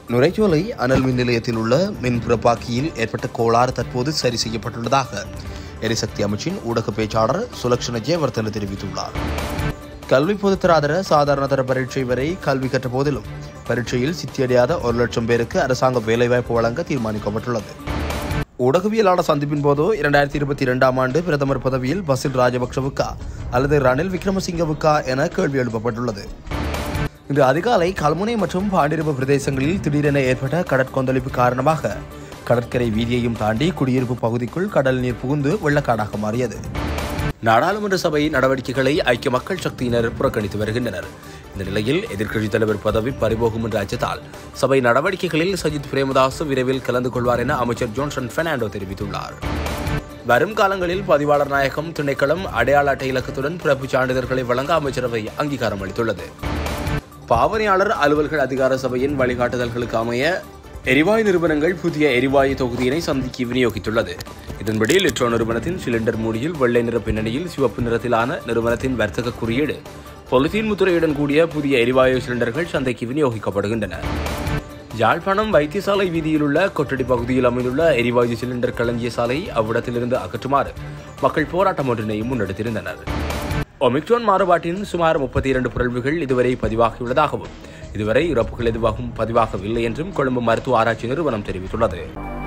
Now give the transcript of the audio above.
நுரைச்சோலை அனல் மின் நிலையத்தில் உள்ள மின் புறப்பாக்கியில் ஏற்பட்ட கோளாறு தற்போது சரி செய்யப்பட்டுள்ளதாக எரிசக்தி அமைச்சின் ஊடக பேச்சாளர் சுலக்ஷண ஜெயவர்தன தெரிவித்துள்ளார் கல்வி பொதுத்தராதர சாதாரண தர பரீட்சை வரை கல்வி கற்ற போதிலும் பரீட்சையில் சித்தியடையாத ஒரு லட்சம் பேருக்கு அரசாங்கம் வேலைவாய்ப்பு வழங்க தீர்மானிக்கப்பட்டுள்ளது ஊடகவியலாளர் சந்திப்பின் போது இரண்டாயிரத்தி இருபத்தி இரண்டாம் ஆண்டு பிரதமர் பதவியில் பசில் ராஜபக்சவுக்கா அல்லது ரணில் விக்ரமசிங்கவுக்கா என கேள்வி எழுப்பப்பட்டுள்ளது இன்று அதிகாலை கல்முனை மற்றும் பாண்டிருப்பு பிரதேசங்களில் திடீரென ஏற்பட்ட கடற்கொந்தளிப்பு காரணமாக கடற்கரை வீதியையும் தாண்டி குடியிருப்பு பகுதிக்குள் கடல் நீர் புகுந்து வெள்ளக்காடாக மாறியது நாடாளுமன்ற சபை நடவடிக்கைகளை ஐக்கிய மக்கள் சக்தியினர் புறக்கணித்து வருகின்றனர் இந்த நிலையில் எதிர்க்கட்சித் தலைவர் பதவி பறிபோகும் என்ற அச்சத்தால் சபை நடவடிக்கைகளில் சஜித் பிரேமதாஸ் விரைவில் கலந்து கொள்வார் என அமைச்சர் ஜோன்சன் பெர்னாண்டோ தெரிவித்துள்ளார் வரும் காலங்களில் பதிவாளர் நாயகம் திணைக்களம் அடையாள அட்டை இலக்கத்துடன் பிறப்புச் சான்றிதழ்களை வழங்க அமைச்சரவை அங்கீகாரம் அளித்துள்ளது பாவனையாளர் அலுவல்கள் அதிகார சபையின் வழிகாட்டுதல்களுக்கு அமைய எரிவாயு நிறுவனங்கள் புதிய எரிவாயு தொகுதியினை சந்திக்கு விநியோகித்துள்ளது இதன்படி லிட்ரோ நிறுவனத்தின் சிலிண்டர் மூடியில் வெள்ளை நிற பின்னணியில் சிவப்பு நிறத்திலான நிறுவனத்தின் வர்த்தக குறியீடு பொலித்தீன் முத்திரையுடன் கூடிய புதிய எரிவாயு சிலிண்டர்கள் சந்தைக்கு விநியோகிக்கப்படுகின்றன யாழ்ப்பாணம் வைத்தியசாலை வீதியில் உள்ள கொட்டடி பகுதியில் அமைந்துள்ள எரிவாயு சிலிண்டர் களஞ்சிய சாலை அவ்விடத்திலிருந்து அகற்றுமாறு மக்கள் போராட்டம் ஒன்றினை முன்னெடுத்திருந்தனர் ஒமிக்ரோன் மாறுபாட்டின் சுமார் முப்பத்தி இரண்டு பிறழ்வுகள் இதுவரை பதிவாகியுள்ளதாகவும் இதுவரை இறப்புகள் எதுவாகவும் பதிவாகவில்லை என்றும் கொழும்பு மருத்துவ ஆராய்ச்சி நிறுவனம் தெரிவித்துள்ளது